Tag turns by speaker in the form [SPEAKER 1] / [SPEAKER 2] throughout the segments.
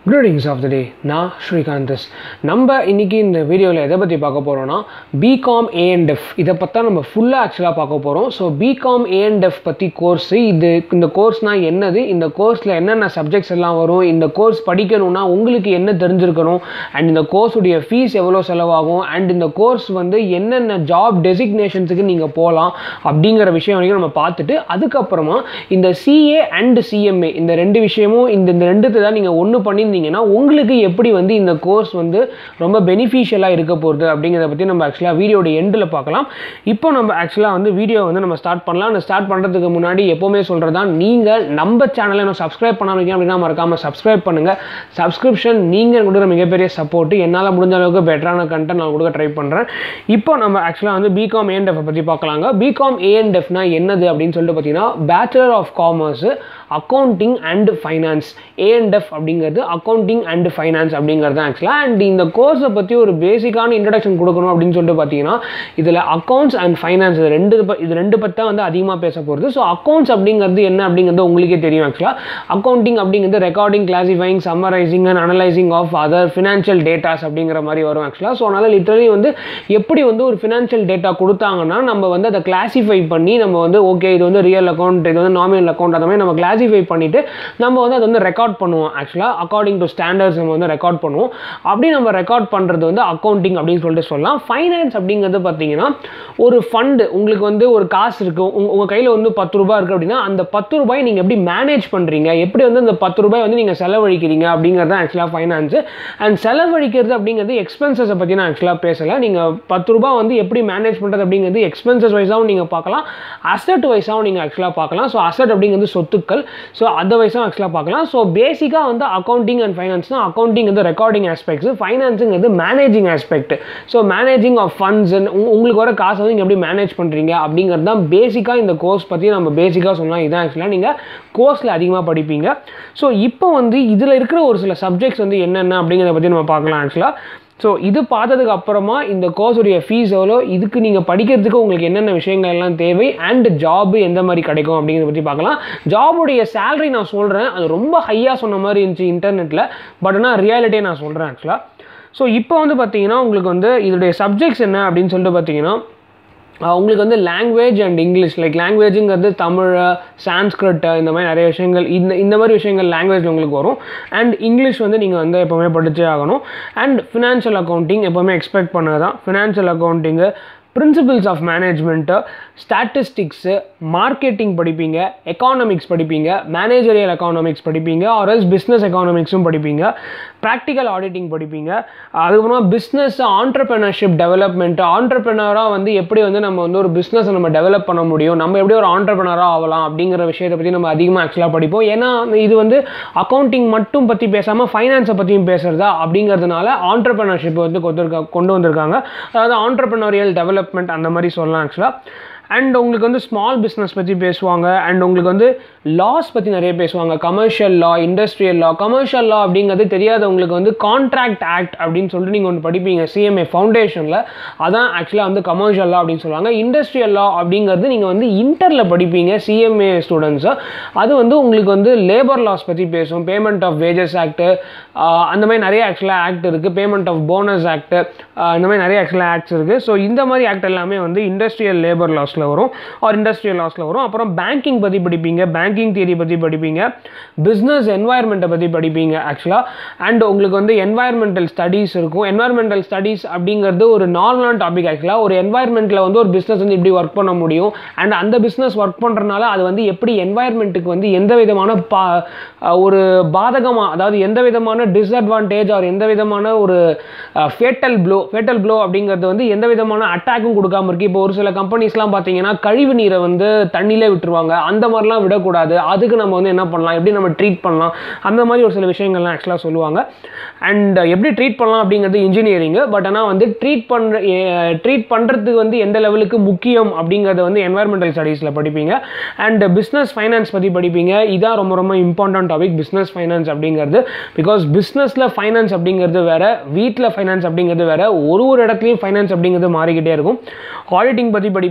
[SPEAKER 1] good of the டே நான் ஸ்ரீகாந்தஸ் நம்ம இன்னைக்கு இந்த வீடியோவில் எதை பற்றி பார்க்க போகிறோம்னா பிகாம் ஏஎன்எஃப் இதை பற்றி நம்ம ஃபுல்லாக ஆக்சுவலாக பார்க்க போகிறோம் ஸோ பிகாம் ஏஎன்எஃப் பற்றி கோர்ஸ் இது இந்த கோர்ஸ்னால் என்னது இந்த கோர்ஸில் என்னென்ன சப்ஜெக்ட்ஸ் எல்லாம் வரும் இந்த கோர்ஸ் படிக்கணும்னா உங்களுக்கு என்ன தெரிஞ்சிருக்கணும் அண்ட் இந்த கோர்ஸுடைய ஃபீஸ் எவ்வளோ செலவாகும் அண்ட் இந்த கோர்ஸ் வந்து என்னென்ன ஜாப் டெசிக்னேஷன்ஸுக்கு நீங்கள் போகலாம் அப்படிங்கிற விஷயம் வரைக்கும் நம்ம பார்த்துட்டு அதுக்கப்புறமா இந்த சிஏ அண்ட் சிஎம்ஏ இந்த ரெண்டு விஷயமும் இந்த இந்த ரெண்டுத்தை தான் நீங்கள் ஒன்று பண்ணியிருந்தீங்கன்னா உங்களுக்கு எப்படி வந்து இந்த கோர்ஸ் வந்து ரொம்ப பெனிஃபிஷியலாக இருக்க போகுது அப்படிங்கிறத பற்றி நம்ம ஆக்சுவலாக வீடியோட எண்டில் பார்க்கலாம் இப்போ நம்ம ஆக்சுவலாக வந்து வீடியோ வந்து நம்ம ஸ்டார்ட் பண்ணலாம் அந்த ஸ்டார்ட் பண்ணுறதுக்கு முன்னாடி எப்போவுமே சொல்கிறதா நீங்கள் நம்ம சேனலை இன்னும் சப்ஸ்கிரைப் பண்ணாமீங்க அப்படின்னா மறக்காமல் சப்ஸ்கிரைப் பண்ணுங்கள் சப்ஸ்கிரிப்ஷன் நீங்கள் கொடுக்குற மிகப்பெரிய சப்போர்ட்டு என்னால் முடிஞ்ச அளவுக்கு பெட்டரான கண்டென்ட் நான் கொடுக்க ட்ரை பண்ணுறேன் இப்போ நம்ம ஆக்சுவலாக வந்து பிகாம் ஏஎன்எஃப் பற்றி பார்க்கலாங்க பிகாம் ஏஎன்எஃப்னா என்னது அப்படின்னு சொல்லிட்டு பார்த்தீங்கன்னா bachelor of commerce accounting and finance ANF அப்படிங்கிறது அக்கௌண்டிங் அண்ட் ஃபைனான்ஸ் அப்படிங்கிறது தான் ஆக்சுவலாக அண்ட் இந்த கோர்ஸை பற்றி ஒரு பேசிக்கான இன்ட்ரடக்ஷன் கொடுக்கணும் அப்படின்னு சொல்லிட்டு பார்த்தீங்கன்னா இதில் அக்கௌண்ட்ஸ் அண்ட் ஃபைனான்ஸ் இது ரெண்டு ப- இது ரெண்டு பற்றி தான் வந்து அதிகமாக பேச போகிறது ஸோ அக்கௌண்ட்ஸ் அப்படிங்கிறது என்ன அப்படிங்கிறது உங்களுக்கே தெரியும் ஆக்சுவலாக அக்கௌண்டிங் அப்படிங்கிறது recording classifying summarising and analysing of other financial datas அப்படிங்கிற மாதிரி வரும் ஆக்சுவலாக ஸோ அதனால் லிட்டரலி வந்து எப்படி வந்து ஒரு ஃபினான்ஷியல் டேட்டா கொடுத்தாங்கன்னா நம்ம வந்து அதை கிளாசிஃபை பண்ணி நம்ம வந்து ஓகே இது வந்து ரியல் அக்கௌண்ட் இது வந்து நாமினல் அக்கௌண்ட் அந்த மாதிரி நம்ம கிளாசிஃபை பண்ணிவிட்டு நம்ம வந்து அதை வந்து ரெக்கார்ட் பண்ணுவோம் ஆக்சுவலாக அக்கார்டிங் டு ஸ்டாண்டர்ட்ஸ் நம்ம வந்து ரெக்கார்ட் பண்ணுவோம் அப்படி நம்ம ரெக்கார்ட் பண்ணுறது வந்து அக்கௌண்டிங் அப்படின்னு சொல்லிட்டு சொல்லலாம் ஃபைனான்ஸ் அப்படிங்கிறது பார்த்தீங்கன்னா ஒரு ஃபண்டு உங்களுக்கு வந்து ஒரு காசு இருக்குது உங்க உங்கள் கையில் வந்து பத்து ரூபாய் இருக்குது அப்படின்னா அந்த பத்து ரூபாய் நீங்கள் எப்படி மேனேஜ் பண்ணுறீங்க எப்படி வந்து அந்த பத்து ரூபாய் வந்து நீங்கள் செலவழிக்கிறீங்க அப்படிங்கிறது தான் ஆக்சுவலாக ஃபைனான்ஸு அண்ட் செலவழிக்கிறது அப்படிங்கிறது எக்ஸ்பென்சஸை பற்றி நான் ஆக்சுவலாக பேசலை நீங்கள் பத்து ரூபாய் வந்து எப்படி மேனேஜ் பண்ணுறது அப்படிங்கிறது எக்ஸ்பென்சஸ் வைஸாகவும் நீங்கள் பார்க்கலாம் அசட் வைஸாகவும் நீங்கள் ஆக்சுவலாக பார்க்கலாம் ஸோ அசட் அப்படிங்கிறது சொத்துக்கள் ஸோ அதை வைஸாகவும் ஆக்சுவலாக பார்க்கலாம் ஸோ பேசிக்காக வந்து அக்கௌண்டிங் அண்ட் ஃபைனான்ஸ்னா அக்கௌண்டிங் வந்து ரெக்கார்டிங் ஆஸ்பெக்ட்ஸ் ஃபைனான்ஸுங்கிறது managing aspect so managing of funds உங்களுக்கு வர காசை வந்து நீங்கள் எப்படி மேனேஜ் பண்ணுறீங்க அப்படிங்கிறது தான் பேசிக்காக இந்த கோர்ஸ் பற்றி நம்ம பேசிக்காக சொன்னால் இதான் ஆக்சுவலாக நீங்கள் கோர்ஸில் அதிகமாக படிப்பீங்க ஸோ இப்போ வந்து இதில் இருக்கிற ஒரு சில சப்ஜெக்ட்ஸ் வந்து என்னென்ன அப்படிங்கிறத பற்றி நம்ம பார்க்கலாம் ஆக்சுவலாக ஸோ இது பார்த்ததுக்கு அப்புறமா இந்த கோர்ஸுடைய ஃபீஸ் எவ்வளோ இதுக்கு நீங்கள் படிக்கிறதுக்கு உங்களுக்கு என்னென்ன விஷயங்கள் எல்லாம் தேவை அண்ட் ஜாப் எந்த மாதிரி கிடைக்கும் அப்படிங்கிறத பற்றி பார்க்கலாம் ஜாபுடைய salary நான் சொல்கிறேன் அது ரொம்ப ஹையாக சொன்ன மாதிரி இருந்துச்சு இன்டர்நெட்டில் பட் ஆனால் ரியாலிட்டியை நான் சொல்கிறேன் ஆக்சுவலாக ஸோ இப்போ வந்து பார்த்தீங்கன்னா உங்களுக்கு வந்து இதோடைய சப்ஜெக்ட்ஸ் என்ன அப்படின்னு சொல்லிட்டு பார்த்தீங்கன்னா ஆஹ் உங்களுக்கு வந்து லாங்குவேஜ் அண்ட் இங்கிலீஷ் லைக் லாங்குவேஜுங்கிறது தமிழ் சான்ஸ்கிரிட் இந்த மாதிரி நிறைய விஷயங்கள் இந்த இந்த மாதிரி விஷயங்கள் லாங்குவேஜில் உங்களுக்கு வரும் அண்ட் இங்கிலீஷ் வந்து நீங்கள் வந்து எப்போவுமே படிச்சே ஆகணும் அண்ட் ஃபினான்ஷியல் அக்கௌண்டிங் எப்போவுமே எக்ஸ்பெக்ட் பண்ணது தான் financial accounting principles of management statistics marketing படிப்பீங்க எக்கானமிக்ஸ் படிப்பீங்க மேனேஜரியல் எக்கானமிக்ஸ் படிப்பீங்க ஆர்எஸ் பிஸ்னஸ் எக்கானமிக்ஸும் படிப்பீங்க ப்ராக்டிக்கல் ஆடிட்டிங் படிப்பீங்க அதுக்கப்புறமா பிஸ்னஸ் ஆண்டர்பிரினர்ஷிப் டெவலப்மெண்ட் ஆண்டர்பிரினராக வந்து எப்படி வந்து நம்ம வந்து ஒரு பிஸ்னஸை நம்ம டெவலப் பண்ண முடியும் நம்ம எப்படி ஒரு ஆண்டர்பிரினராக ஆகலாம் அப்படிங்கிற விஷயத்தை பற்றி நம்ம அதிகமாக ஆக்சுவலாக படிப்போம் ஏன்னா இது வந்து அக்கௌண்டிங் மட்டும் பற்றி பேசாமல் ஃபைனான்ஸை பற்றியும் பேசுகிறதா அப்படிங்கிறதுனால ஆண்டர்பிரினர்ஷிப் வந்து கொண்டு கொண்டு வந்திருக்காங்க அதாவது ஆண்டர்பிரினரியல் டெவலப்மெண்ட் அந்த மாதிரி சொல்லலாம் ஆக்சுவலாக அண்ட் உங்களுக்கு வந்து ஸ்மால் பிஸ்னஸ் பற்றி பேசுவாங்க அண்ட் உங்களுக்கு வந்து லாஸ் பற்றி நிறைய பேசுவாங்க commercial law industrial law commercial law அப்படிங்கிறது தெரியாதவங்களுக்கு வந்து கான்ட்ராக்ட் ஆக்ட் அப்படின்னு சொல்லிட்டு நீங்கள் ஒன்று படிப்பீங்க சிஎம்ஏ ஃபவுண்டேஷனில் அதான் ஆக்சுவலாக வந்து கமர்ஷியல் லா அப்படின்னு சொல்லுவாங்க இண்டஸ்ட்ரியல் லா அப்படிங்கிறது நீங்கள் வந்து இன்டரில் படிப்பீங்க சிஎம்ஏ ஸ்டூடெண்ட்ஸு அது வந்து உங்களுக்கு வந்து லேபர் லாஸ் பற்றி பேசும் பேமெண்ட் ஆஃப் வேஜஸ் ஆக்ட்டு அந்த மாதிரி நிறைய ஆக்சுவலாக ஆக்ட் இருக்குது பேமெண்ட் ஆஃப் போனஸ் ஆக்ட் இந்த மாதிரி நிறைய ஆக்சுவலாக ஆக்ட்ஸ் இருக்குது ஸோ இந்த மாதிரி ஆக்ட் எல்லாமே வந்து இண்டஸ்ட்ரியல் லேபர் லாஸில் வரும் ஆர் இண்டஸ்ட்ரியல் லாஸில் வரும் அப்புறம் பேங்கிங் பற்றி படிப்பீங்க பேங்கிங் தியரி பற்றி படிப்பீங்க பிஸ்னஸ் என்வாயர்மெண்ட்டை பற்றி படிப்பீங்க ஆக்சுவலாக அண்ட் உங்களுக்கு வந்து என்வாயர்மெண்டல் ஸ்டடீஸ் இருக்கும் என்வாயர்மெண்டல் ஸ்டடீஸ் அப்படிங்கிறது ஒரு நார்மலான டாபிக் ஆக்சுவலாக ஒரு என்வாயர்மெண்ட்டில் வந்து ஒரு பிஸ்னஸ் வந்து இப்படி ஒர்க் பண்ண முடியும் அண்ட் அந்த பிஸ்னஸ் ஒர்க் பண்ணுறதுனால அது வந்து எப்படி என்வாயர்மெண்ட்டுக்கு வந்து எந்த விதமான பா ஒரு பாதகமாக அதாவது எந்த விதமான டிஸ்அட்வான்டேஜ் ஆர் எந்த விதமான ஒரு ஃபேட்டல் ப்ளோ ஃபேட்டல் ப்ளோ அப்படிங்கிறது வந்து எந்த விதமான அட்டாக்கும் கொடுக்காம இருக்கு இப்போ ஒரு சில கம்பெனிஸ்லாம் பார்த்தீங்கன்னா கழிவு நீரை வந்து தண்ணியிலே விட்டுருவாங்க அந்த மாதிரிலாம் விடக்கூடாது அதுக்கு நம்ம வந்து என்ன பண்ணலாம் எப்படி நம்ம ட்ரீட் பண்ணலாம் அந்த மாதிரி ஒரு சில விஷயங்கள்லாம் ஆக்சுவலாக சொல்லுவாங்க அண்ட் எப்படி ட்ரீட் பண்ணலாம் அப்படிங்கிறது இன்ஜினியரிங்கு பட் ஆனால் வந்து ட்ரீட் பண்ணுற ட்ரீட் பண்ணுறதுக்கு வந்து எந்த லெவலுக்கு முக்கியம் அப்படிங்கிறத வந்து என்வாயர்மெண்டல் ஸ்டடீஸில் படிப்பீங்க அண்ட் பிஸ்னஸ் ஃபைனான்ஸ் பற்றி படிப்பீங்க இதான் ரொம்ப ரொம்ப இம்பார்ட்டன்ட் டாபிக் பிஸ்னஸ் ஃபைனான்ஸ் அப்படிங்கிறது பிகாஸ் பிஸ்னஸில் ஃபைனான்ஸ் அப்படிங்கிறது வேற வீட்டில் ஃபைனான்ஸ் அப்படிங்கிறது வேற ஒரு ஒரு இடத்துலையும் ஃபைனான்ஸ் அப்படிங்கிறது மாறிக்கிட்டே இருக்கும் ஆடிட்டிங் பற்றி படிப்பீங்க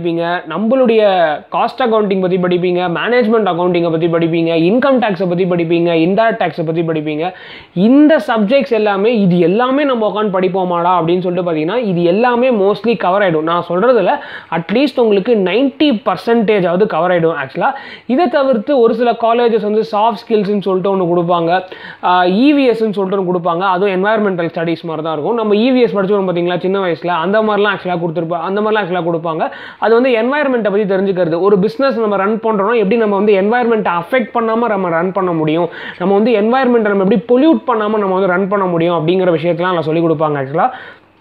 [SPEAKER 1] நம்மளுடைய காஸ்ட் அக்கௌண்டிங் பற்றி படிப்பீங்க மேனேஜ்மெண்ட் அக்கௌண்டிங்கை பற்றி படிப்பீங்க இன்கம் டேக்ஸை பற்றி படிப்பீங்க இன்டைரக்ட் டேக்ஸை பற்றி படிப்பீங்க இந்த சப்ஜெக்ட்ஸ் எல்லாமே இது எல்லாமே நம்ம உட்காந்து படிப்போமாடா அப்படின்னு சொல்லிட்டு பார்த்தீங்கன்னா இது எல்லாமே மோஸ்ட்லி கவர் ஆகிடும் நான் சொல்கிறதுல அட்லீஸ்ட் உங்களுக்கு நைன்ட்டி பர்சன்டேஜாவது கவர் ஆகிடும் ஆக்சுவலாக இதை தவிர்த்து ஒரு சில காலேஜஸ் வந்து சாஃப்ட் ஸ்கில்ஸ்னு சொல்லிட்டு ஒன்று கொடுப்பாங்க இவிஎஸ்ன்னு சொல்லிட்டு ஒன்று கொடுப்பாங்க அதுவும் என்வாயர்மெண்டல் ஸ்டடீஸ் மாதிரி தான் இருக்கும் நம்ம இவிஎஸ் படிச்சோம் பார்த்தீங்களா சின்ன வயசில் அந்த மாதிரிலாம் ஆக்சுவலாக கொடுத்துருப்பா அந்த மாதிரிலாம் ஆக்சுவலாக கொடுப்பாங்க அது வந்து என்வாயர்மெண்ட்டை பற்றி தெரிஞ்சுக்கிறது ஒரு பிஸ்னஸ் நம்ம ரன் பண்ணுறோம்னா எப்படி நம்ம வந்து என்வாயர்மெண்ட்டை அஃபெக்ட் பண்ணாமல் நம்ம ரன் பண்ண முடியும் நம்ம வந்து என்வாயர்மெண்ட்டை நம்ம எப்படி பொல்யூட் பண்ணாமல் நம்ம வந்து ரன் பண்ண முடியும் அப்படிங்கிற விஷயத்தெலாம் நான் சொல்லிக் கொடுப்பாங்க ஆக்சுவலாக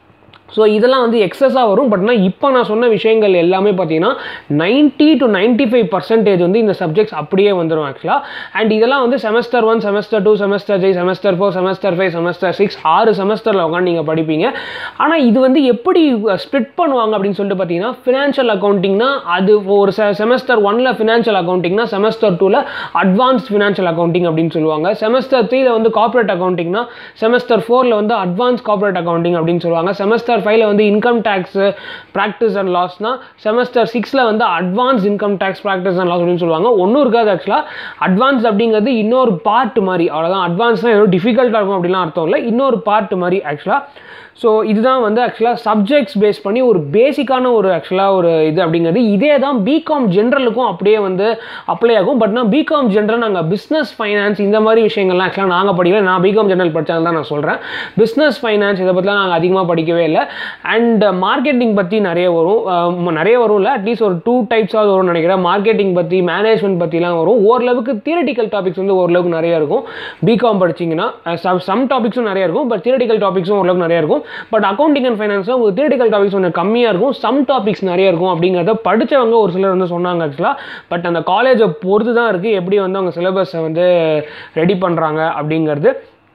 [SPEAKER 1] ஸோ இதெல்லாம் வந்து எக்ஸஸாக வரும் பட் ஆனால் இப்போ நான் சொன்ன விஷயங்கள் எல்லாமே பார்த்தீங்கன்னா ninety to ninety five percentage வந்து இந்த சப்ஜெக்ட்ஸ் அப்படியே வந்துடும் ஆக்சுவலாக அண்ட் இதெல்லாம் வந்து semester one semester two semester three semester four semester five semester six ஆறு செமஸ்டரில் உட்காந்து நீங்கள் படிப்பீங்க ஆனால் இது வந்து எப்படி ஸ்ப்ளிட் பண்ணுவாங்க அப்படின்னு சொல்லிட்டு பார்த்தீங்கன்னா ஃபினான்ஷியல் அக்கௌண்டிங்னா அது ஒரு செமஸ்டர் ஒனில் ஃபினான்ஷியல் அக்கௌண்டிங்னா செமஸ்டர் டூவில் அட்வான்ஸ்ட் ஃபினான்ஷியல் அக்கௌண்டிங் அப்படின்னு சொல்லுவாங்க செமஸ்டர் த்ரீல வந்து கார்ப்பரேட் அக்கௌண்டிங்னா செமஸ்டர் ஃபோரில் வந்து அட்வான்ஸ் கார்ப்பரேட் அக்கௌண்டிங் அப்படின்னு சொல்லுவாங்க செமஸ்டர் ஃபைவ்ல வந்து இன்கம் டேக்ஸ் ப்ராக்டிஸ் அண்ட் லாஸ்னா செமஸ்டர் சிக்ஸில் வந்து advance income tax practice and laws அப்படின்னு சொல்லுவாங்க ஒன்றும் இருக்காது ஆக்சுவலாக அட்வான்ஸ் அப்படிங்கிறது இன்னொரு பார்ட் மாதிரி அவ்வளோதான் அட்வான்ஸ்னால் ஏதோ டிஃபிகல்ட்டாக இருக்கும் அப்படிலாம் அர்த்தம் இல்லை இன்னொரு பார்ட் மாதிரி ஆக்சுவலாக ஸோ இதுதான் வந்து ஆக்சுவலாக சப்ஜெக்ட்ஸ் பேஸ் பண்ணி ஒரு பேசிக்கான ஒரு ஆக்சுவலாக ஒரு இது அப்படிங்கிறது இதே தான் பிகாம் ஜென்ரலுக்கும் அப்படியே வந்து அப்ளை ஆகும் பட் நான் பிகாம் ஜென்ரல் நாங்கள் பிஸ்னஸ் ஃபைனான்ஸ் இந்த மாதிரி விஷயங்கள்லாம் ஆக்சுவலாக நாங்கள் படிக்கல நான் பிகாம் ஜென்ரல் படித்தது தான் நான் சொல்கிறேன் பிஸ்னஸ் ஃபைனான்ஸ் இதை பற்றிலாம் நாங்கள் அதிகமாக படிக்கவே இல்லை அண்ட் மார்க்கெட்டிங் பற்றி நிறைய வரும் நிறைய வரும் இல்லை அட்லீஸ்ட் ஒரு டூ டைப்ஸாவது வரும்னு நினைக்கிறேன் மார்க்கெட்டிங் பற்றி மேனேஜ்மெண்ட் பற்றிலாம் வரும் ஓரளவுக்கு தியரட்டிக்கல் டாபிக்ஸ் வந்து ஓரளவுக்கு நிறைய இருக்கும் பிகாம் படிச்சிங்கன்னா சம் டாபிக்ஸும் நிறைய இருக்கும் பட் தியரட்டிக்கல் டாபிக்ஸும் ஓரளவுக்கு நிறைய இருக்கும் பட் அக்கௌண்டிங் அண்ட் ஃபைனான்ஸில் உங்களுக்கு தியரட்டிக்கல் டாபிக்ஸ் கொஞ்சம் கம்மியாக இருக்கும் சம் டாபிக்ஸ் நிறைய இருக்கும் அப்படிங்கிறத படித்தவங்க ஒரு சிலர் வந்து சொன்னாங்க ஆக்சுவலாக பட் அந்த காலேஜை பொறுத்து தான் இருக்குது எப்படி வந்து அவங்க சிலபஸை வந்து ரெடி பண்ணுறாங்க அப்படிங்கிறது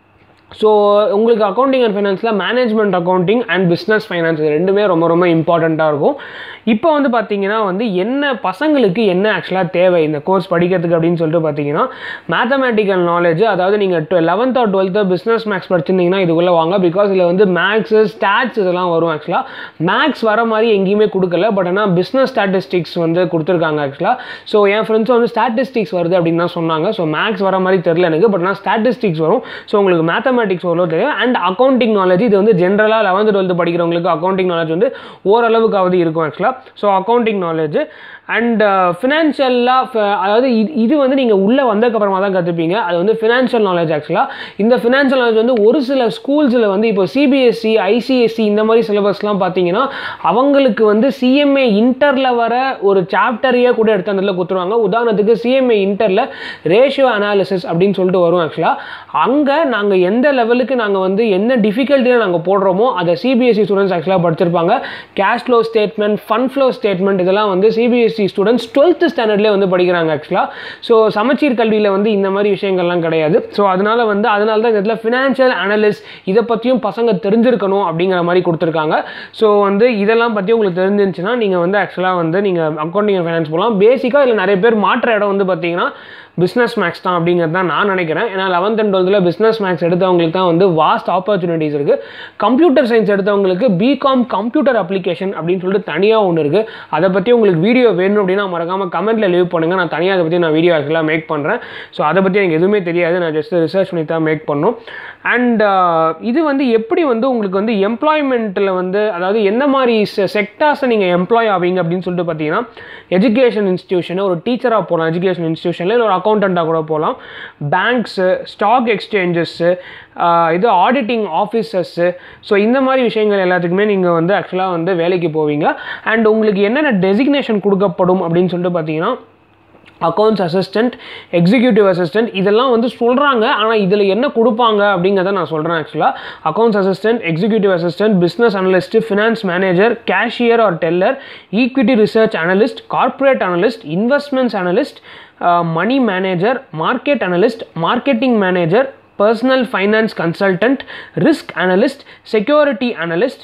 [SPEAKER 1] ஸோ உங்களுக்கு அக்கௌண்டிங் அண்ட் ஃபைனான்ஸில் management accounting and business finance இது ரெண்டுமே ரொம்ப ரொம்ப இம்பார்ட்டண்ட்டாக இருக்கும் இப்போ வந்து பார்த்தீங்கன்னா வந்து என்ன பசங்களுக்கு என்ன ஆக்சுவலாக தேவை இந்த கோர்ஸ் படிக்கிறதுக்கு அப்படின்னு சொல்லிட்டு பார்த்தீங்கன்னா மேத்தமேட்டிக்கல் நாலேஜ் அதாவது நீங்கள் டு eleventh or twelfth business maths படிச்சிருந்தீங்கன்னா இதுக்குள்ளே வாங்க பிகாஸ் இதில் வந்து மேக்ஸு ஸ்டாட்ஸ் இதெல்லாம் வரும் ஆக்சுவலாக மேக்ஸ் வர மாதிரி எங்கேயுமே கொடுக்கல பட் ஆனால் பிஸ்னஸ் ஸ்டாட்டிஸ்டிக்ஸ் வந்து கொடுத்துருக்காங்க ஆக்சுவலாக ஸோ என் ஃப்ரெண்ட்ஸ் வந்து ஸ்டாட்டிஸ்டிக்ஸ் வருது அப்படின்னு தான் சொன்னாங்க ஸோ மேக்ஸ் வர மாதிரி தெரில எனக்கு பட் ஆனால் ஸ்டாட்டிஸ்டிக்ஸ் வரும் ஸோ உங்களுக்கு மேத்தமேட்டிக்ஸ் ஓரளவு தெரியும் அண்ட் அக்கௌண்டிங் நாலேஜ் இது வந்து ஜென்ரலாக லெவன்த் டுவெல்த்து படிக்கிறவங்களுக்கு அக்கௌண்டிங் நாலேஜ் வந்து ஓரளவுக்காவது இருக்கும் ஆக்சுவலாக ஸோ அக்கௌண்டிங் நாலேஜ் அண்ட் ஃபினான்ஷியலாக அதாவது இது இது வந்து நீங்கள் உள்ளே வந்ததுக்கப்புறமா தான் கற்றுப்பீங்க அது வந்து ஃபினான்ஷியல் நாலேஜ் ஆக்சுவலாக இந்த ஃபினான்ஷியல் நாலேஜ் வந்து ஒரு சில ஸ்கூல்ஸில் வந்து இப்போ சிபிஎஸ்சி ஐசிஎஸ்சி இந்த மாதிரி சிலபஸ்லாம் பார்த்தீங்கன்னா அவங்களுக்கு வந்து சிஎம்ஏ இன்டரில் வர ஒரு சாப்டரையே கூட எடுத்து அந்த கொடுத்துருவாங்க உதாரணத்துக்கு சிஎம்ஏ இன்டரில் ரேஷியோ அனாலிசிஸ் அப்படின்னு சொல்லிட்டு வரும் ஆக்சுவலாக அங்கே நாங்கள் எந்த லெவலுக்கு நாங்கள் வந்து என்ன டிஃபிகல்ட்டியில் நாங்கள் போடுறோமோ அதை சிபிஎஸ்சி ஸ்டூடெண்ட்ஸ் ஆக்சுவலாக படிச்சிருப்பாங்க cash flow statement fund flow statement இதெல்லாம் வந்து சிபிஎஸ்சி யூனிவர்சிட்டி ஸ்டூடெண்ட்ஸ் டுவெல்த் ஸ்டாண்டர்ட்லேயே வந்து படிக்கிறாங்க ஆக்சுவலாக ஸோ சமச்சீர் கல்வியில் வந்து இந்த மாதிரி விஷயங்கள்லாம் கிடையாது ஸோ அதனால வந்து அதனால தான் இந்த இடத்துல ஃபினான்ஷியல் அனலிஸ்ட் இதை பற்றியும் பசங்க தெரிஞ்சிருக்கணும் அப்படிங்கிற மாதிரி கொடுத்துருக்காங்க ஸோ வந்து இதெல்லாம் பற்றி உங்களுக்கு தெரிஞ்சிருந்துச்சுன்னா நீங்கள் வந்து ஆக்சுவலாக வந்து நீங்கள் அக்கௌண்டிங் அண்ட் ஃபைனான்ஸ் போகலாம் பேசிக்காக இதில் நிறைய பேர் மாற்ற இடம் வந்து பார்த்தீங்கன்னா பிஸ்னஸ் மேக்ஸ் தான் அப்படிங்கிறது தான் நான் நினைக்கிறேன் ஏன்னா லெவன்த் அண்ட் டுவெல்த்தில் பிஸ்னஸ் மேக்ஸ் எடுத்தவங்களுக்கு தான் வந்து வாஸ்ட் ஆப்பர்ச்சுனிட்டிஸ் இருக்குது கம்ப்யூட்டர் சயின்ஸ் எடுத்தவங்களுக்கு பிகாம் கம்ப்யூட்டர் அப்ளிகேஷன் அப்படின்னு சொல்லிட்டு தனியாக ஒன்று இருக்குது அதை பற்றி உங்களுக்கு வீடியோ வேணும் அப்படின்னா மறக்காமல் கமெண்ட்டில் லீவ் பண்ணுங்கள் நான் தனியாக அதை பற்றி நான் வீடியோ ஆக்சுவலாக மேக் பண்ணுறேன் ஸோ அதை பற்றி எனக்கு எதுவுமே தெரியாது நான் ஜஸ்ட் ரிசர்ச் பண்ணி தான் மேக் பண்ணோம் அண்ட் இது வந்து எப்படி வந்து உங்களுக்கு வந்து எம்ப்ளாய்மெண்ட்டில் வந்து அதாவது எந்த மாதிரி செக்டார்ஸை நீங்கள் எம்ப்ளாய் ஆவீங்க அப்படின்னு சொல்லிட்டு பார்த்தீங்கன்னா எஜுகேஷன் இன்ஸ்டியூஷன் ஒரு டீச்சராக போகலாம் எஜுகேஷன் இன்ஸ்டியூஷனில் இல்லை ஒரு அக்கௌண்டண்ட்டாக கூட போகலாம் பேங்க்ஸு ஸ்டாக் எக்ஸ்சேஞ்சஸ்ஸு இது ஆடிட்டிங் ஆஃபீஸர்ஸு ஸோ இந்த மாதிரி விஷயங்கள் எல்லாத்துக்குமே நீங்கள் வந்து ஆக்சுவலாக வந்து வேலைக்கு போவீங்க அண்ட் உங்களுக்கு என்னென்ன டெசிக்னேஷன் கொடுக்கப்படும் அப்படின்னு சொல்லிட்டு பார்த்தீங்கன்னா அக்கௌண்ட்ஸ் அசிஸ்டன்ட் எக்ஸிக்யூட்டிவ் அசிஸ்டன்ட் இதெல்லாம் வந்து சொல்கிறாங்க ஆனால் இதில் என்ன கொடுப்பாங்க அப்படிங்கிறத நான் சொல்கிறேன் ஆக்சுவலாக accounts assistant executive assistant business analyst finance manager cashier or teller equity research analyst corporate analyst investments analyst money manager market analyst marketing manager personal finance consultant risk analyst security analyst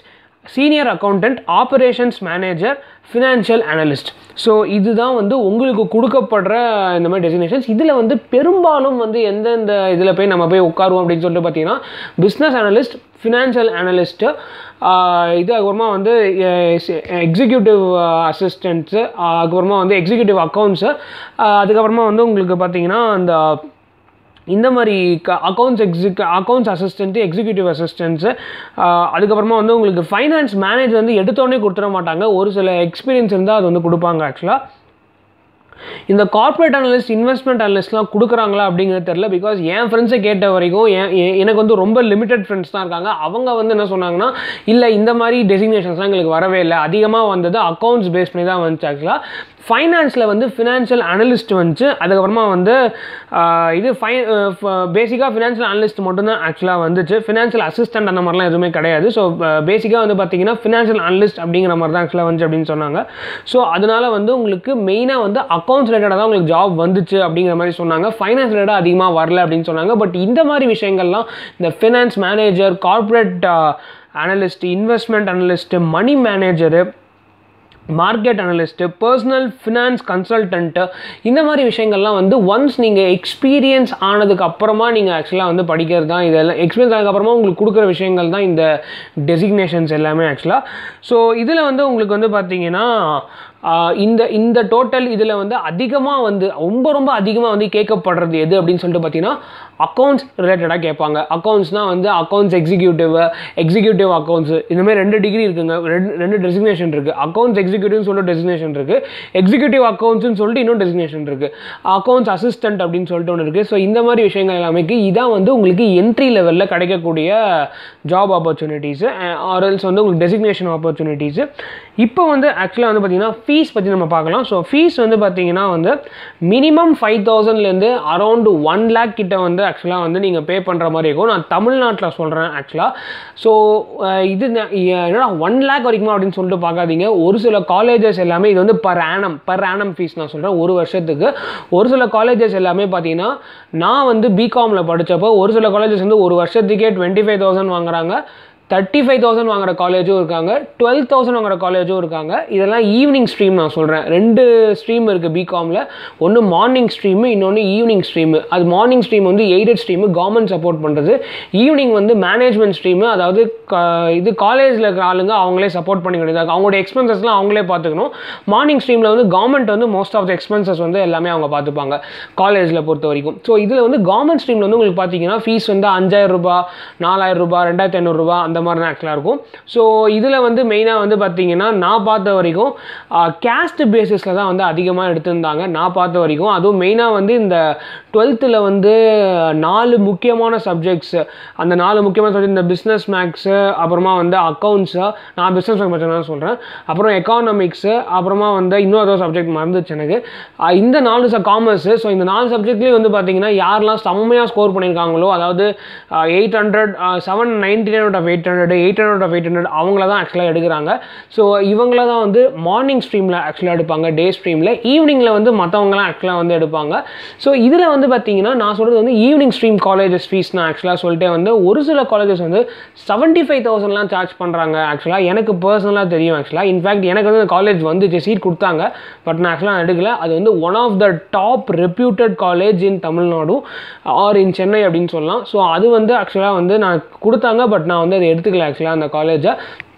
[SPEAKER 1] senior accountant operations manager financial analyst so இதுதான் வந்து உங்களுக்கு கொடுக்கப்படுற இந்த மாதிரி டெசினேஷன்ஸ் இதில் வந்து பெரும்பாலும் வந்து எந்தெந்த இதில் போய் நம்ம போய் உட்காருவோம் அப்படின்னு சொல்லிட்டு பார்த்தீங்கன்னா பிஸ்னஸ் அனலிஸ்ட் ஃபினான்ஷியல் அனலிஸ்ட்டு இது அதுக்கப்புறமா வந்து எக்ஸிக்யூட்டிவ் அசிஸ்டன்ட்ஸு அதுக்கப்புறமா வந்து எக்ஸிக்யூட்டிவ் அக்கௌண்ட்ஸு அதுக்கப்புறமா வந்து உங்களுக்கு பார்த்தீங்கன்னா அந்த இந்த மாதிரி க accounts exec accounts assistant executive assistants அதுக்கப்புறமா வந்து உங்களுக்கு ஃபைனான்ஸ் மேனேஜ் வந்து எடுத்தோடனே கொடுத்துட மாட்டாங்க ஒரு சில எக்ஸ்பீரியன்ஸ் இருந்தால் அது வந்து கொடுப்பாங்க ஆக்சுவலாக இந்த கார்ப்பரேட் அனலிஸ்ட் இன்வெஸ்ட்மெண்ட் அனலிஸ்ட்லாம் கொடுக்குறாங்களா அப்படிங்கிறது தெரில பிகாஸ் என் ஃப்ரெண்ட்ஸை கேட்ட வரைக்கும் என் எ- எனக்கு வந்து ரொம்ப லிமிட்டட் ஃப்ரெண்ட்ஸ் தான் இருக்காங்க அவங்க வந்து என்ன சொன்னாங்கன்னா இல்லை இந்த மாதிரி டெசிக்னேஷன்ஸ்லாம் எங்களுக்கு வரவே இல்லை அதிகமாக வந்தது அக்கௌண்ட்ஸ் பேஸ் பண்ணி தான் வந்துச்சு ஆக்சுவலாக ஃபைனான்ஸில் வந்து ஃபினான்ஷியல் அனலிஸ்ட் வந்துச்சு அதுக்கப்புறமா வந்து ஆஹ், இது ஃபை பேசிக்காக ஃபினான்ஷியல் அனலிஸ்ட் மட்டும்தான் ஆக்சுவலாக வந்துச்சு ஃபினான்ஷியல் அசிஸ்டன்ட் அந்த மாதிரிலாம் எதுவுமே கிடையாது ஸோ பேசிக்காக வந்து பார்த்தீங்கன்னா ஃபினான்ஷியல் அனலிஸ்ட் அப்படிங்கிற மாதிரி தான் ஆக்சுவலாக வந்துச்சு அப்படின்னு சொன்னாங்க ஸோ அதனால வந்து உங்களுக்கு மெயினாக வந்து அக்கௌண்ட்ஸ் ரிலேட்டடாக தான் உங்களுக்கு ஜாப் வந்துச்சு அப்படிங்கிற மாதிரி சொன்னாங்க ஃபைனான்ஸ் ரிலேட்டடாக அதிகமாக வரல அப்படின்னு சொன்னாங்க பட் இந்த மாதிரி விஷயங்கள்லாம் இந்த finance manager corporate analyst investment analyst money manager market analyst personal finance consultant இந்த மாதிரி விஷயங்கள்லாம் வந்து ஒன்ஸ் நீங்கள் எக்ஸ்பீரியன்ஸ் ஆனதுக்கு அப்புறமா நீங்கள் ஆக்சுவலாக வந்து படிக்கிறது தான் இதெல்லாம் எக்ஸ்பீரியன்ஸ் ஆனதுக்கப்புறமா உங்களுக்கு கொடுக்குற விஷயங்கள் தான் இந்த டெசிக்னேஷன்ஸ் எல்லாமே ஆக்சுவலாக ஸோ இதில் வந்து உங்களுக்கு வந்து பார்த்தீங்கன்னா ஆஹ், இந்த இந்த டோட்டல் இதில் வந்து அதிகமாக வந்து ரொம்ப ரொம்ப அதிகமாக வந்து கேட்கப்படுறது எது அப்படின்னு சொல்லிட்டு பார்த்தீங்கன்னா அக்கௌண்ட்ஸ் ரிலேட்டடாக கேட்பாங்க அக்கௌண்ட்ஸ்னால் வந்து அக்கௌண்ட்ஸ் எக்ஸிக்யூட்டிவ் எக்ஸிக்யூட்டிவ் அக்கௌண்ட்ஸ் இந்த மாதிரி ரெண்டு டிகிரி இருக்குங்க ரெண்டு ரெண்டு டெசிக்னேஷன் இருக்குது அக்கௌண்ட்ஸ் எக்ஸிக்யூட்டிவ்னு சொல்லிட்டு டெசிக்னேஷன் இருக்குது எக்ஸிக்யூட்டிவ் அக்கௌண்ட்ஸ்னு சொல்லிட்டு இன்னும் டெசிக்னேஷன் இருக்குது அக்கௌண்ட்ஸ் அசிஸ்டன்ட் அப்படின்னு சொல்லிட்டு ஒன்று இருக்குது ஸோ இந்த மாதிரி விஷயங்கள் எல்லாமே இதான் வந்து உங்களுக்கு என்ட்ரி லெவலில் கிடைக்கக்கூடிய ஜாப் ஆப்பர்ச்சுனிட்டிஸு ஆர்எல்ஸ் வந்து உங்களுக்கு டெசிக்னேஷன் ஆப்பர்ச்சுனிட்டிஸு இப்போ வந்து ஆக்சுவலாக வந்து பார்த்தீங்கன்னா ஃபீஸ் பற்றி நம்ம பார்க்கலாம் ஸோ ஃபீஸ் வந்து பார்த்தீங்கன்னா வந்து மினிமம் ஃபைவ் தௌசண்ட்லேருந்து அரௌண்ட் ஒன் லேக் கிட்ட வந்து ஆக்சுவலாக வந்து நீங்கள் பே பண்ணுற மாதிரி இருக்கும் நான் தமிழ்நாட்டில் சொல்கிறேன் ஆக்சுவலாக ஸோ இது ந- எ- என்னடா ஒன் லேக் வரைக்குமா அப்படின்னு சொல்லிட்டு பார்க்காதீங்க ஒரு சில காலேஜஸ் எல்லாமே இது வந்து per annum per annum fees நான் சொல்கிறேன் ஒரு வருஷத்துக்கு ஒரு சில காலேஜஸ் எல்லாமே பார்த்தீங்கன்னா நான் வந்து பிகாமில் படித்தப்போ ஒரு சில காலேஜஸ் வந்து ஒரு வருஷத்துக்கே டுவெண்ட்டி ஃபைவ் தௌசண்ட் வாங்குறாங்க தேர்ட்டி ஃபைவ் தௌசண்ட் வாங்குற காலேஜும் இருக்காங்க டுவெல் தௌசண்ட் வாங்குற காலேஜும் இருக்காங்க இதெல்லாம் ஈவினிங் ஸ்ட்ரீம் நான் சொல்கிறேன் ரெண்டு ஸ்ட்ரீம் இருக்குது பிகாமில் ஒன்று மார்னிங் ஸ்ட்ரீமு இன்னொன்று ஈவினிங் ஸ்ட்ரீமு அது மார்னிங் ஸ்ட்ரீம் வந்து எய்டட் ஸ்ட்ரீமு கவர்மெண்ட் சப்போர்ட் பண்ணுறது ஈவினிங் வந்து மேனேஜ்மெண்ட் ஸ்ட்ரீமு அதாவது க- இது காலேஜில் இருக்கிற ஆளுங்க அவங்களே சப்போர்ட் பண்ணி வேண்டியதாக அவங்களோட எக்ஸ்பென்சஸ்லாம் அவங்களே பார்த்துக்கணும் மார்னிங் ஸ்ட்ரீமில் வந்து கவர்மெண்ட் வந்து மோஸ்ட் ஆஃப் த எக்ஸ்பென்சஸ் வந்து எல்லாமே அவங்க பார்த்துப்பாங்க காலேஜில் பொறுத்த வரைக்கும் ஸோ இதில் வந்து கவர்மெண்ட் ஸ்ட்ரீமில் வந்து உங்களுக்கு பார்த்தீங்கன்னா ஃபீஸ் வந்து அஞ்சாயிரம் ரூபாய் நாலாயிரம் ரூபாய் ரெண்டாயிரத்தி ஐநூறுரூபா அந்த மாதிரி தான் ஆக்சுவலாக இருக்கும் ஸோ இதில் வந்து மெயினாக வந்து பார்த்தீங்கன்னா நான் பார்த்த வரைக்கும் கேஸ்ட் பேசிஸில் தான் வந்து அதிகமாக எடுத்திருந்தாங்க நான் பார்த்த வரைக்கும் அதுவும் மெயினாக வந்து இந்த டுவெல்த்தில் வந்து நாலு முக்கியமான சப்ஜெக்ட்ஸ் அந்த நாலு முக்கியமான சப்ஜெக்ட் இந்த பிஸ்னஸ் மேக்ஸு அப்புறமா வந்து அக்கௌண்ட்ஸு நான் பிஸ்னஸ் மேக்ஸ் பற்றி தான் சொல்கிறேன் அப்புறம் எக்கானமிக்ஸு அப்புறமா வந்து இன்னொரு சப்ஜெக்ட் மறந்துச்சு எனக்கு அஹ் இந்த நாலு காமர்ஸு ஸோ இந்த நாலு சப்ஜெக்ட்லேயும் வந்து பார்த்தீங்கன்னா யாரெல்லாம் செம்மையாக ஸ்கோர் பண்ணியிருக்காங்களோ அதாவது eight hundred seven ninety nine out of eight hundred eight hundred of eight hundred அவங்கள தான் ஆக்சுவலாக எடுக்கிறாங்க ஸோ இவங்கள தான் வந்து மார்னிங் ஸ்ட்ரீமில் ஆக்சுவலாக எடுப்பாங்க டே ஸ்ட்ரீமில் ஈவினிங்கில் வந்து மற்றவங்களாம் ஆக்சுவலாக வந்து எடுப்பாங்க ஸோ இதில் வந்து பார்த்தீங்கன்னா நான் சொல்கிறது வந்து ஈவினிங் ஸ்ட்ரீம் காலேஜஸ் ஃபீஸ் நான் ஆக்சுவலாக சொல்லிட்டே வந்து ஒரு சில காலேஜஸ் வந்து செவன்ட்டி ஃபைவ் தௌசண்ட்லாம் சார்ஜ் பண்ணுறாங்க ஆக்சுவலாக எனக்கு பர்சனலாக தெரியும் ஆக்சுவலாக இன்ஃபேக்ட் எனக்கு வந்து காலேஜ் வந்துச்சு சீட் கொடுத்தாங்க பட் நான் ஆக்சுவலாக எடுக்கல அது வந்து one of the top reputed college in Tamil Nadu or in Chennai அப்படின்னு சொல்லலாம் ஸோ அது வந்து ஆக்சுவலாக வந்து நான் கொடுத்தாங்க பட் நான் வந்து அதை எடுத்துக்கல ஆக்சுவலாக அந்த காலேஜை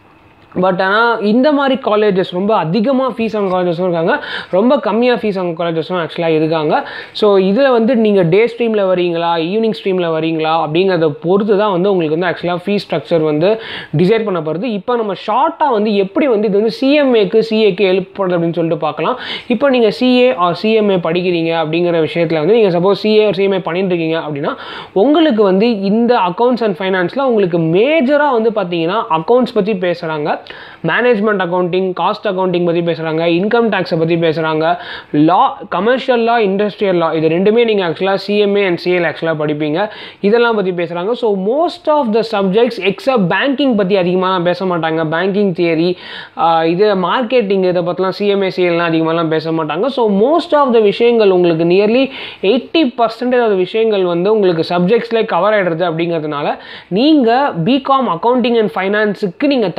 [SPEAKER 1] பட் ஆனால் இந்த மாதிரி காலேஜஸ் ரொம்ப அதிகமாக ஃபீஸ் அவங்க காலேஜஸும் இருக்காங்க ரொம்ப கம்மியாக ஃபீஸ் அவங்க காலேஜஸும் ஆக்சுவலாக இருக்காங்க ஸோ இதில் வந்து நீங்கள் டே ஸ்ட்ரீமில் வரீங்களா ஈவினிங் ஸ்ட்ரீமில் வரீங்களா அப்படிங்கிறத பொறுத்து தான் வந்து உங்களுக்கு வந்து ஆக்சுவலாக ஃபீஸ் ஸ்ட்ரக்சர் வந்து டிசைட் பண்ணப்படுது இப்போ நம்ம ஷார்ட்டாக வந்து எப்படி வந்து இது வந்து சிஎம்ஏக்கு சிஏக்கு ஹெல்ப் பண்ணுறது அப்படின்னு சொல்லிட்டு பார்க்கலாம் இப்போ நீங்கள் சிஏ ஆர் சிஎம்ஏ படிக்கிறீங்க அப்படிங்கிற விஷயத்தில் வந்து நீங்கள் சப்போஸ் சிஏ ஆர் சிஎம்ஏ பண்ணிட்டு இருக்கீங்க அப்படின்னா உங்களுக்கு வந்து இந்த அக்கௌண்ட்ஸ் அண்ட் ஃபைனான்ஸில் உங்களுக்கு மேஜராக வந்து பார்த்தீங்கன்னா அக்கௌண்ட்ஸ் பற்றி பேசுகிறாங்க மேனேஜ்மெண்ட் அக்கௌண்டிங் காஸ்ட் அக்கௌண்டிங் பற்றி பேசுகிறாங்க இன்கம் டேக்ஸை பற்றி பேசுகிறாங்க லா கமர்ஷியல் லா இண்டஸ்ட்ரியல் லா இது ரெண்டுமே நீங்கள் ஆக்சுவலாக சிஎம்ஏ அண்ட் சிஎல் ஆக்சுவலாக படிப்பீங்க இதெல்லாம் பற்றி பேசுகிறாங்க so most of the subjects except banking பற்றி அதிகமாக பேச மாட்டாங்க பேங்கிங் தியரி இது மார்க்கெட்டிங் இதை பற்றிலாம் சிஎம்ஏ சிஎல்லாம் அதிகமாகலாம் பேச மாட்டாங்க ஸோ மோஸ்ட் ஆஃப் த விஷயங்கள் உங்களுக்கு நியர்லி எயிட்டி பர்சன்டேஜ் ஆஃப் விஷயங்கள் வந்து உங்களுக்கு சப்ஜெக்ட்ஸ்லேயே கவர் ஆகிடுறது அப்படிங்கிறதுனால நீங்கள் பிகாம் அக்கௌண்டிங் அண்ட் ஃபைனான்ஸுக்கு நீங்கள் தனியாக வந்து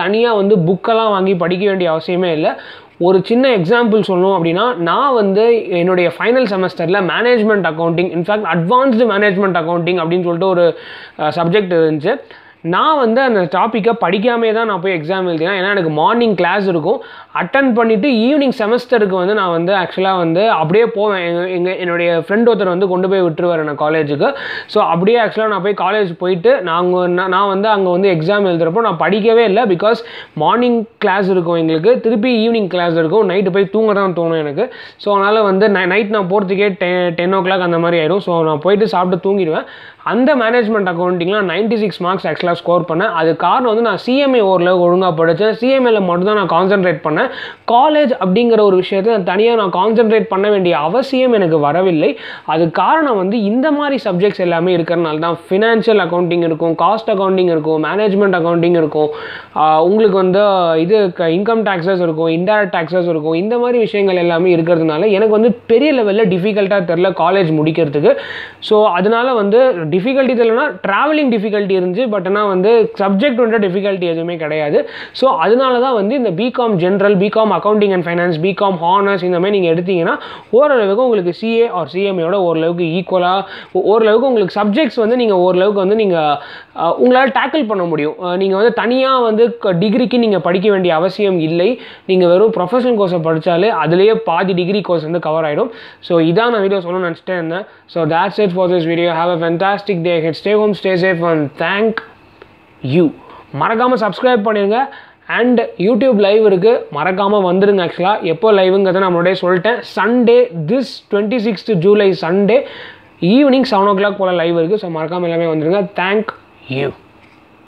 [SPEAKER 1] வந்து புக்கெல்லாம் வாங்கி படிக்க வேண்டிய அவசியமே இல்லை ஒரு சின்ன எக்ஸாம்பிள் சொல்லணும் அப்படின்னா நான் வந்து என்னுடைய ஃபைனல் செமஸ்டரில் management accounting in fact advanced management accounting அப்படின்னு சொல்லிட்டு ஒரு சப்ஜெக்ட் இருந்துச்சு நான் வந்து அந்த டாப்பிக்கை படிக்காமே தான் நான் போய் எக்ஸாம் எழுதினேன் ஏன்னா எனக்கு மார்னிங் கிளாஸ் இருக்கும் அட்டன் பண்ணிவிட்டு ஈவினிங் செமஸ்டருக்கு வந்து நான் வந்து ஆக்சுவலாக வந்து அப்படியே போவேன் எங்கள் எங்கள் என்னுடைய ஃப்ரெண்ட் ஒருத்தர் வந்து கொண்டு போய் விட்டுருவார் நான் காலேஜுக்கு ஸோ அப்படியே ஆக்சுவலாக நான் போய் காலேஜ் போயிட்டு நாங்கள் நான் வந்து அங்கே வந்து எக்ஸாம் எழுதுகிறப்போ நான் படிக்கவே இல்லை பிகாஸ் மார்னிங் கிளாஸ் இருக்கும் எங்களுக்கு திருப்பி ஈவினிங் கிளாஸ் இருக்கும் நைட்டு போய் தூங்க தான் தோணும் எனக்கு ஸோ அதனால் வந்து நைட் நான் போகிறதுக்கே டென் டென் ஓ கிளாக் அந்த மாதிரி ஆயிடும் ஸோ நான் போயிட்டு சாப்பிட்டு தூங்கிடுவேன் அந்த மேனேஜ்மெண்ட் அக்கௌண்டிங்லாம் நைன்ட்டி சிக்ஸ் மார்க்ஸ் ஆக்சுவலாக ஸ்கோர் பண்ணேன் அது காரணம் வந்து நான் சிஎம்ஏ ஓரளவு ஒழுங்காக படித்தேன் சிஎம்ஏல மட்டும் தான் நான் கான்சென்ட்ரேட் பண்ணேன் காலேஜ் அப்படிங்கிற ஒரு விஷயத்தை நான் தனியாக நான் கான்சென்ட்ரேட் பண்ண வேண்டிய அவசியம் எனக்கு வரவில்லை அது காரணம் வந்து இந்த மாதிரி சப்ஜெக்ட்ஸ் எல்லாமே இருக்கிறனால தான் ஃபினான்ஷியல் அக்கௌண்டிங் இருக்கும் காஸ்ட் அக்கௌண்டிங் இருக்கும் மேனேஜ்மெண்ட் அக்கௌண்டிங் இருக்கும் உங்களுக்கு வந்து இது இன்கம் டேக்ஸஸ் இருக்கும் இன்டைரக்ட் டேக்ஸஸ் இருக்கும் இந்த மாதிரி விஷயங்கள் எல்லாமே இருக்கிறதுனால எனக்கு வந்து பெரிய லெவலில் டிஃபிகல்ட்டாக தெரில காலேஜ் முடிக்கிறதுக்கு ஸோ அதனால வந்து டிஃபிகல்ட்டி தெரியலனா ட்ராவலிங் டிஃபிகல்ட்டி இருந்துச்சு பட் ஆனால் வந்து சப்ஜெக்ட் வந்து டிஃபிகல்ட்டி எதுவுமே கிடையாது ஸோ அதனால தான் வந்து இந்த BCom general BCom accounting and finance BCom honours இந்த மாதிரி நீங்கள் எடுத்தீங்கன்னா ஓரளவுக்கு உங்களுக்கு சிஏ ஆர் சிஎம்ஏயோட ஓரளவுக்கு ஈக்குவலாக ஓரளவுக்கு உங்களுக்கு சப்ஜெக்ட்ஸ் வந்து நீங்கள் ஓரளவுக்கு வந்து நீங்கள் உங்களால் டேக்கிள் பண்ண முடியும் நீங்கள் வந்து தனியாக வந்து டிகிரிக்கு நீங்கள் படிக்க வேண்டிய அவசியம் இல்லை நீங்கள் வெறும் ப்ரொஃபஷனல் கோர்ஸை படித்தாலே அதுலேயே பாதி டிகிரி கோர்ஸ் வந்து கவர் ஆகிடும் ஸோ இதான் நான் வீடியோ சொல்லணும்னு நினச்சிட்டே இருந்தேன் so that's it for this video have a fantastic day head stay home stay safe and thank you மறக்காமல் சப்ஸ்கிரைப் பண்ணிடுங்க அண்ட் யூடியூப் லைவ் இருக்குது மறக்காமல் வந்துடுங்க ஆக்சுவலாக எப்போ லைவுங்கிறத நான் முன்னாடியே சொல்லிட்டேன் Sunday this twenty sixth July Sunday evening seven o'clock போல் லைவ் இருக்குது ஸோ மறக்காமல் எல்லாமே வந்துடுங்க தேங்க் யூ